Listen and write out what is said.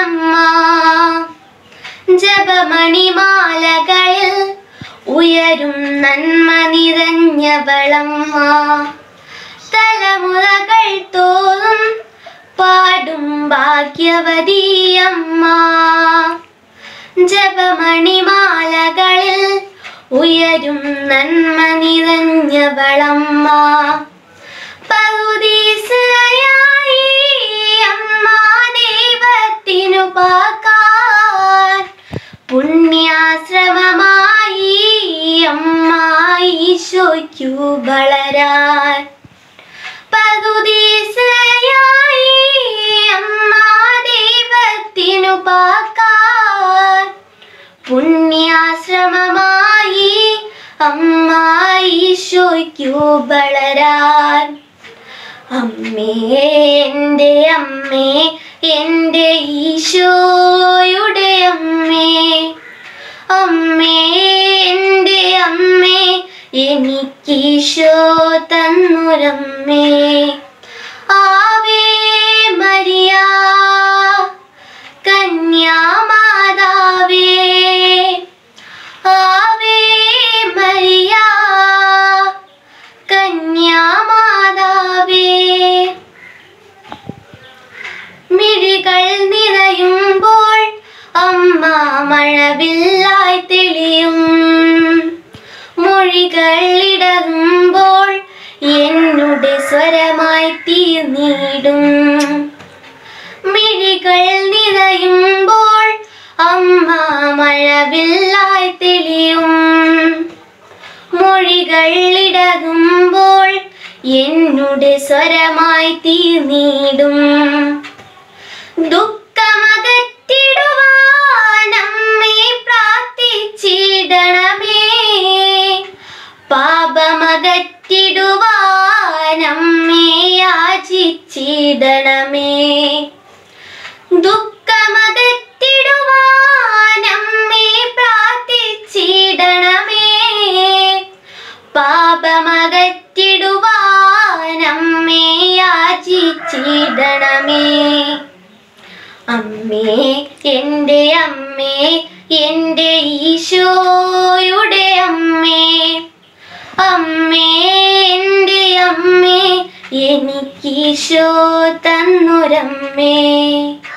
അമ്മ ജപമണിമാലകളിൽ ഉയരും നന്മ നിറഞ്ഞവളമ്മ തലമുറകൾ തോറും പാടും ഭാഗ്യവതിയമ്മ ജപമണിമാലകളിൽ ഉയരും നന്മ നിറഞ്ഞവളമ്മ പറുദീസയായി അമ്മ ദൈവത്തിനു പാക്കാൻ പുണ്യാശ്രമമായി അമ്മ ഈശോയ്ക്കു വളരാൻ പറുദീസയായി അമ്മ ദൈവത്തിനു പാക്കാൻ പുണ്യാശ്രമമായി അമ്മ ഈശോയ്ക്കു വളരാൻ അമ്മേ എൻ്റെ അമ്മേ എൻ്റെ ഈശോയുടെ അമ്മേ അമ്മേ എൻ്റെ അമ്മേ എനിക്കീശോ തന്നുരമ്മേ ആവേ മരിയ കന്യാമാതാവേ ആവേ മരിയ കന്യാമാതാവേ മിഴികൾ നിറയുമ്പോൾ അമ്മ മഴവില്ലായി തെളിയും മൊഴികൾ ഇടറുമ്പോൾ എന്നുടെ സ്വരമായി തീർന്നിടും മിഴികൾ നിറയുമ്പോൾ അമ്മ മഴവില്ലായി തെളിയും മൊഴികൾ ഇടറുമ്പോൾ എന്നുടെ സ്വരമായി തീർന്നിടും ദുഃഖമകറ്റിടുവാൻ അമ്മേ പ്രാർത്ഥിച്ചിടണമേ പാപമകറ്റിടുവാൻ അമ്മേ യാചിച്ചിടണമേ ദുഃഖമകറ്റിടുവാൻ അമ്മേ പ്രാർത്ഥിച്ചിടണമേ പാപമകറ്റിടുവാൻ അമ്മേ യാചിച്ചിടണമേ അമ്മേ എൻ്റെ അമ്മേ എൻ്റെ ഈശോയുടെ അമ്മേ അമ്മേ എൻ്റെ അമ്മേ എനിക്കീശോ തന്നുരമ്മേ